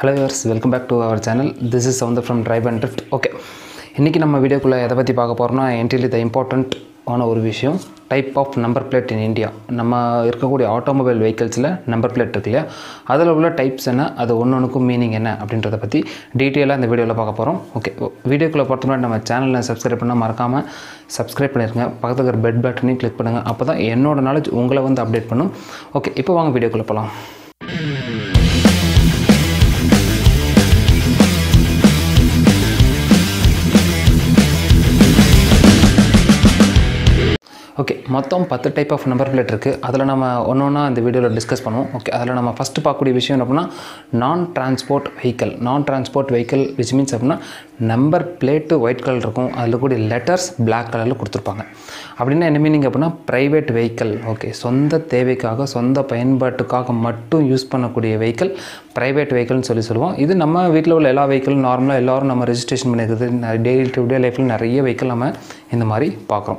hello viewers welcome back to our channel this is Soundar from drive and drift okay இன்றைக்கி நம்ம வீடியோக்குள்ளே எதை பற்றி பார்க்க போகிறோம்னா என்ட்ரிலி த இம்பார்ட்டண்ட் ஆன ஒரு விஷயம் type of number plate in India நம்ம இருக்கக்கூடிய ஆட்டோமொபைல் வெஹிக்கிள்ஸில் நம்பர் பிளேட் இருக்கு இல்லையா அதில் உள்ள டைப்ஸ் என்ன அது ஒன்று ஒன்றுக்கும் மீனிங் என்ன அப்படின்றத பற்றி டீட்டெயிலாக இந்த வீடியோவில் பார்க்க போகிறோம் ஓகே வீடியோக்குள்ளே பொறுத்த முன்னாடி நம்ம சேனலில் சப்ஸ்கிரைப் பண்ணால் மறக்காமல் சப்ஸ்கிரைப் பண்ணிருங்க பக்கத்தில் இருக்கிற பெட் பட்டனையும் கிளிக் பண்ணுங்கள் அப்போ தான் என்னோட நாலேஜ் உங்களை வந்து அப்டேட் பண்ணும் ஓகே இப்போ வாங்க வீடியோக்குள்ளே போகலாம் ஓகே மொத்தம் பத்து டைப் ஆஃப் நம்பர் பிளேட் இருக்குது அதில் நம்ம ஒன்று ஒன்றா இந்த வீடியோவில் டிஸ்கஸ் பண்ணுவோம் ஓகே அதில் நம்ம ஃபஸ்ட்டு பார்க்கக்கூடிய விஷயம் என்ன அப்படின்னா நான் டிரான்ஸ்போர்ட் வெஹிக்கல் நான் டிரான்ஸ்போர்ட் வெஹிக்கல் விச் மீன்ஸ் அப்படின்னா நம்பர் பிளேட்டு ஒயிட் கலர் இருக்கும் அதில் கூடிய லெட்டர்ஸ் பிளாக் கலரில் கொடுத்துருப்பாங்க அப்படின்னா என்ன மீனிங் அப்படின்னா ப்ரைவேட் வெஹிக்கல் ஓகே சொந்த தேவைக்காக சொந்த பயன்பாட்டுக்காக மட்டும் யூஸ் பண்ணக்கூடிய வெஹிக்கல் ப்ரைவேட் வெஹிக்கல்னு சொல்லி சொல்லுவோம் இது நம்ம வீட்டில் உள்ள எல்லா வெஹிக்கிளும் நார்மலாக எல்லோரும் நம்ம ரெஜிஸ்ட்ரேஷன் பண்ணியிருக்குது டெய்லி டு டே லைஃப்பில் நிறைய வெஹிக்கிள் நம்ம இந்த மாதிரி பார்க்குறோம்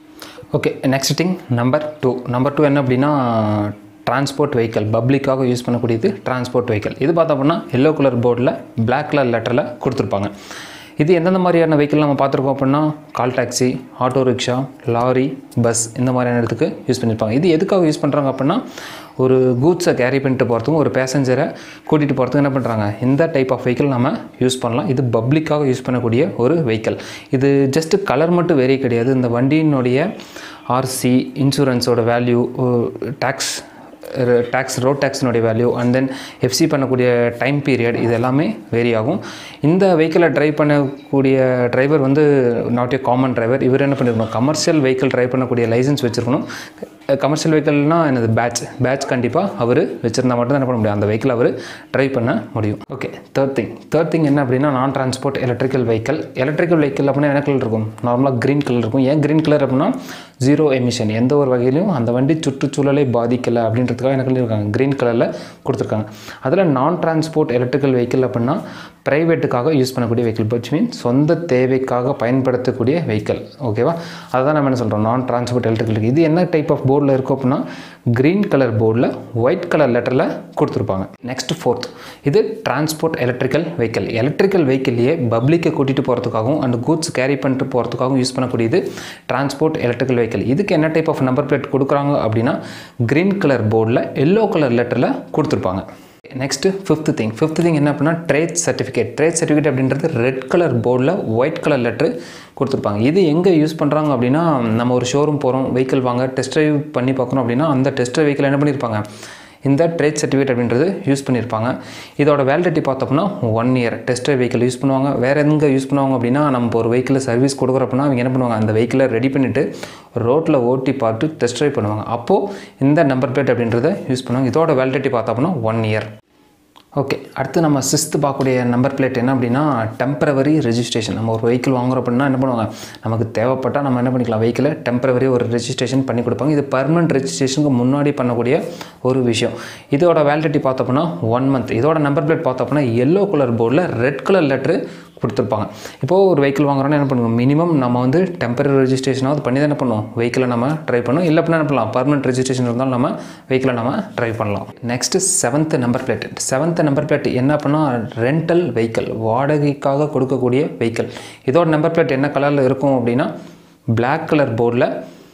okay next thing number two number two என்ன அப்படின்னா டிரான்ஸ்போர்ட் வெஹிக்கல் பப்ளிக்காக யூஸ் பண்ணக்கூடியது டிரான்ஸ்போர்ட் வெஹிக்கல் இது பார்த்தோம் அப்படின்னா எல்லோ கலர் போர்டில் பிளாக் கலர் லெட்டரில் கொடுத்துருப்பாங்க இது எந்தெந்த மாதிரியான வெஹிக்கிள் நம்ம பார்த்துருக்கோம் அப்படின்னா call taxi auto rickshaw lorry bus இந்த மாதிரியான இடத்துக்கு யூஸ் பண்ணியிருப்பாங்க இது எதுக்காக யூஸ் பண்ணுறாங்க அப்படின்னா ஒரு கூட்ஸை கேரி பண்ணிட்டு போகிறதுக்கும் ஒரு பேசஞ்சரை கூட்டிகிட்டு போகிறதுக்கு என்ன பண்ணுறாங்க இந்த டைப் ஆஃப் வெஹிக்கிள் நம்ம யூஸ் பண்ணலாம் இது பப்ளிக்காக யூஸ் பண்ணக்கூடிய ஒரு வெஹிக்கிள் இது ஜஸ்ட்டு கலர் மட்டும் வேறே கிடையாது இந்த வண்டியினுடைய ஆர்சி இன்சூரன்ஸோட வேல்யூ டேக்ஸ் டேக்ஸ் ரோட் டேக்ஸினுடைய வேல்யூ அண்ட் தென் எஃப்சி பண்ணக்கூடிய டைம் பீரியட் இது எல்லாமே வேரி ஆகும் இந்த வெஹிக்கிளை ட்ரைவ் பண்ணக்கூடிய டிரைவர் வந்து நாட் ஏ காமன் டிரைவர் இவர் என்ன பண்ணிருக்கணும் கமர்ஷியல் வெஹிக்கிள் ட்ரைவ் பண்ணக்கூடிய லைசன்ஸ் வச்சுருக்கணும் கமர்ஷியல் வெஹிக்கிள்னால் என்னது பேட்ச் பேட்ச் கண்டிப்பாக அவர் வச்சுருந்தா மட்டும் தான் என்ன பண்ண முடியும் அந்த வெஹிக்கிள் அவர் ட்ரைவ் பண்ண முடியும் okay third thing third thing என்ன அப்படின்னா நான் transport electrical vehicle electrical vehicle அப்படின்னா என்ன கலர் இருக்கும் நார்மலாக க்ரீன் கலர் இருக்கும் ஏன் க்ரீன் கலர் அப்படின்னா ஜீரோ எமிஷன் எந்த ஒரு வகையிலையும் அந்த வண்டி சுற்றுச்சூழலை பாதிக்கலை அப்படின்றதுக்காக என்ன இருக்காங்க க்ரீன் கலரில் கொடுத்துருக்காங்க அதில் நான் டிரான்ஸ்போர்ட் எலக்ட்ரிக்கல் வெஹிக்கிள் அப்படின்னா ப்ரைவேட்டுக்காக யூஸ் பண்ணக்கூடிய வெஹிக்கிள் பட்ச் மீன் சொந்த தேவைக்காக பயன்படுத்தக்கூடிய வெஹிக்கிள் ஓகேவா அதுதான் நம்ம என்ன சொல்கிறோம் நான் டிரான்ஸ்போர்ட் எலக்ட்ரிக்கல் இது என்ன டைப் ஆஃப் போர்டில் இருக்கும் அப்படின்னா க்ரீன் கலர் போர்டில் ஒயிட் கலர் லெட்டரில் கொடுத்துருப்பாங்க நெக்ஸ்ட் ஃபோர்த் இது டிரான்ஸ்போர்ட் எலக்ட்ரிக்கல் வெஹிக்கிள் எலக்ட்ரிக்கல் வெஹிக்கிள்லேயே பப்ளிக்கை கூட்டிகிட்டு போகிறதுக்காகவும் அண்ட் கூட்ஸ் கேரி பண்ணிட்டு போகிறதுக்காகவும் யூஸ் பண்ணக்கூடியது டிரான்ஸ்போர்ட் எலக்ட்ரிக்கல் வெஹிக்கிள் இதுக்கு என்ன டைப் ஆஃப் நம்பர் பிளேட் கொடுக்குறாங்க அப்படின்னா க்ரீன் கலர் போர்டில் எல்லோ கலர் லெட்டரில் கொடுத்துருப்பாங்க next fifth thing fifth thing என்ன அப்படின்னா ட்ரேட் சர்டிஃபிகேட் ட்ரேட் சர்டிஃபிகேட் அப்படின்றது ரெட் கலர் போர்டில் ஒயிட் கலர் லெட்ரு கொடுத்துருப்பாங்க இது எங்கே யூஸ் பண்ணுறாங்க அப்படின்னா நம்ம ஒரு ஷோரூம் போகிறோம் வெஹிக்கிள் வாங்க டெஸ்ட் ட்ரைவ் பண்ணி பார்க்குறோம் அப்படின்னா அந்த டெஸ்ட் வெஹிக்கிள் என்ன பண்ணியிருப்பாங்க இந்த ட்ரேட் சர்டிஃபிகேட் அப்படின்றது யூஸ் பண்ணியிருப்பாங்க இதோட வேலிடிட்டி பார்த்தோம்னா one year test vehicle use பண்ணுவாங்க வேறு எங்கே யூஸ் பண்ணுவாங்க அப்படின்னா நம்ம ஒரு வெஹிக்கிள் சர்வீஸ் கொடுக்குறப்பனா அவங்க என்ன பண்ணுவாங்க அந்த வெஹிக்கிளை ரெடி பண்ணிவிட்டு ரோட்டில் ஓட்டி பார்த்து டெஸ்ட் ட்ரைவ் பண்ணுவாங்க அப்போது இந்த நம்பர் பிளேட் அப்படின்றத யூஸ் பண்ணுவாங்க இதோட வேலிடிட்டி பார்த்தோம்னா ஒன் இயர் ஓகே அடுத்து நம்ம சிக்ஸ்த்து பார்க்கக்கூடிய நம்பர் பிளேட் என்ன அப்படின்னா டெம்பரவரி ரெஜிஸ்ட்ரேஷன் நம்ம ஒரு வெஹிக்கிள் வாங்குறோம் அப்படின்னா என்ன பண்ணுவாங்க நமக்கு தேவைப்பட்டால் நம்ம என்ன பண்ணிக்கலாம் வெஹிக்கிளை டெம்பரவரி ஒரு ரெஜிஸ்ட்ரேஷன் பண்ணி கொடுப்பாங்க இது பர்மனெண்ட் ரெஜிஸ்ட்ரேஷனுக்கு முன்னாடி பண்ணக்கூடிய ஒரு விஷயம் இதோட வேலிடிட்டி பார்த்தோம்னா ஒன் மந்த் இதோட நம்பர் பிளேட் பார்த்தோம்னா எல்லோ கலர் போர்டில் ரெட் கலர் லெட்ரு கொடுத்துருப்பாங்க இப்போது ஒரு வெஹிக்கிள் வாங்குறோன்னா என்ன பண்ணுவோம் மினிமம் நம்ம வந்து டெம்பரரி ரெஜிஸ்ட்ரேஷனாவது பண்ணி தான் என்ன பண்ணுவோம் வெஹிக்கிளை நம்ம ட்ரை பண்ணுவோம் இல்லை அப்படின்னா என்ன பண்ணலாம் பர்மனெண்ட் ரெஜிஸ்ட்ரேஷன் இருந்தாலும் நம்ம வெஹிக்கிளை நம்ம ட்ரை பண்ணலாம் next seventh number plate seventh number plate என்ன அப்படின்னா ரெண்டல் வெஹிக்கிள் வாடகைக்காக கொடுக்கக்கூடிய வெஹிக்கிள் இதோட நம்பர் பிளேட் என்ன கலரில் இருக்கும் அப்படின்னா பிளாக் கலர் போர்டில்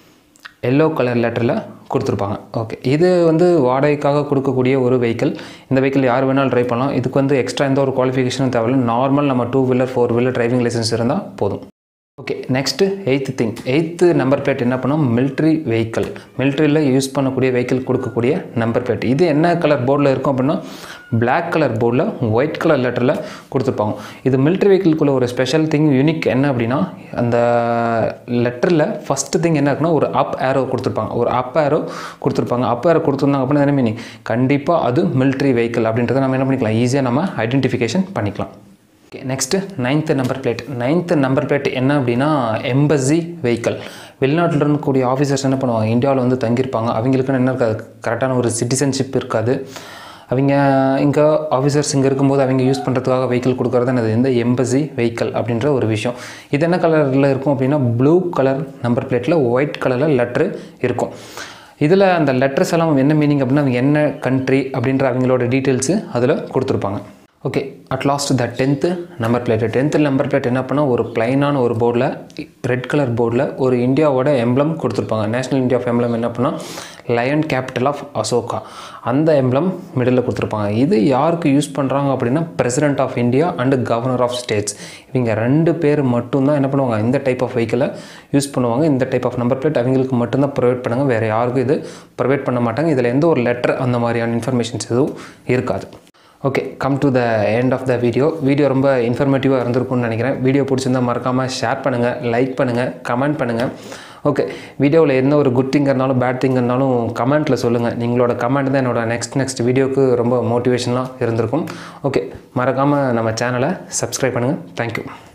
எல்லோ கலர் லெட்டரில் கொடுத்துருப்பாங்க ஓகே இது வந்து வாடகைக்காக கொடுக்கக்கூடிய ஒரு வெஹிக்கிள் இந்த வெஹிக்கிள் யார் வேணாலும் ட்ரைவ் பண்ணலாம் இதுக்கு வந்து எக்ஸ்ட்ரா எந்த ஒரு குவாலிஃபிகேஷனும் தேவையில்லை நார்மல் நம்ம two wheeler four wheeler driving licence இருந்தால் போதும் okay next eighth thing eighth number plate என்ன பண்ணோம் மிலிட்ரி வெஹிக்கிள் மிலிட்ரியில் யூஸ் பண்ணக்கூடிய வெஹிக்கிள் கொடுக்கக்கூடிய நம்பர் பிளேட் இது என்ன கலர் போர்டில் இருக்கும் அப்படின்னா பிளாக் கலர் போர்டில் ஒயிட் கலர் லெட்டரில் கொடுத்துருப்பாங்க இது மிலிட்ரி வெஹிக்கிள்குள்ள ஒரு ஸ்பெஷல் திங் யூனிக் என்ன அப்படின்னா அந்த லெட்டரில் ஃபஸ்ட்டு திங் என்ன இருக்குன்னா ஒரு அப் ஏரோ கொடுத்துருப்பாங்க ஒரு அப் ஏரோ கொடுத்துருப்பாங்க அப் ஏரோ கொடுத்துருந்தாங்க அப்படின்னா என்ன மீனிங் கண்டிப்பாக அது மிலிட்ரி வெஹிக்கிள் அப்படின்றத நம்ம என்ன பண்ணிக்கலாம் ஈஸியாக நம்ம ஐடென்டிஃபிகேஷன் பண்ணிக்கலாம் okay next ninth number plate ninth number plate என்ன அப்படின்னா எம்பசி வெஹிக்கிள் வெளிநாட்டில் இருக்கக்கூடிய ஆஃபீஸர்ஸ் என்ன பண்ணுவாங்க இந்தியாவில் வந்து தங்கியிருப்பாங்க அவங்களுக்குன்னு என்ன இருக்காது கரெக்டான ஒரு சிட்டிசன்ஷிப் இருக்காது அவங்க இங்கே ஆஃபீஸர்ஸ் இங்கே இருக்கும்போது அவங்க யூஸ் பண்ணுறதுக்காக வெஹிக்கிள் கொடுக்குறது என்னது இந்த எம்பசி வெஹிக்கிள் அப்படின்ற ஒரு விஷயம் இது என்ன கலரில் இருக்கும் அப்படின்னா ப்ளூ கலர் நம்பர் பிளேட்டில் ஒயிட் கலரில் லெட்ரு இருக்கும் இதில் அந்த லெட்டர்ஸ் எல்லாம் என்ன மீனிங் அப்படின்னா அவங்க என்ன கண்ட்ரி அப்படின்ற அவங்களோட டீட்டெயில்ஸு அதில் கொடுத்துருப்பாங்க okay at last the tenth number plate tenth number plate என்ன பண்ணால் ஒரு ப்ளைனான ஒரு போர்டில் ரெட் கலர் போர்டில் ஒரு இந்தியாவோட எம்ப்ளம் கொடுத்துருப்பாங்க நேஷனல் இந்தியா ஆஃப் எம்ப்ளம் என்ன பண்ணால் லயன் கேபிட்டல் ஆஃப் அசோகா அந்த எம்ப்ளம் மிடில் கொடுத்துருப்பாங்க இது யாருக்கு யூஸ் பண்ணுறாங்க அப்படின்னா president of India and governor of states இவங்க ரெண்டு பேர் மட்டும்தான் என்ன பண்ணுவாங்க இந்த டைப் ஆஃப் வெஹிக்கிளை யூஸ் பண்ணுவாங்க இந்த டைப் ஆஃப் நம்பர் பிளேட் அவங்களுக்கு மட்டும்தான் ப்ரொவைட் பண்ணுங்க வேறு யாருக்கும் இது ப்ரொவைட் பண்ண மாட்டாங்க இதில் எந்த ஒரு லெட்டர் அந்த மாதிரியான இன்ஃபர்மேஷன்ஸ் எதுவும் இருக்காது okay come to the end of the video video ரொம்ப இன்ஃபர்மேட்டிவாக இருந்திருக்கும்னு நினைக்கிறேன் வீடியோ பிடிச்சிருந்தால் மறக்காமல் ஷேர் பண்ணுங்கள் லைக் பண்ணுங்கள் கமெண்ட் பண்ணுங்கள் ஓகே வீடியோவில் எந்த ஒரு குட் திங் இருந்தாலும் பேட் திங் இருந்தாலும் கமெண்ட்டில் சொல்லுங்கள் நீங்களோட கமெண்ட் தான் என்னோட நெக்ஸ்ட் நெக்ஸ்ட் வீடியோக்கு ரொம்ப மோட்டிவேஷனாக இருந்திருக்கும் ஓகே மறக்காமல் நம்ம சேனலை சப்ஸ்கிரைப் பண்ணுங்கள் தேங்க்யூ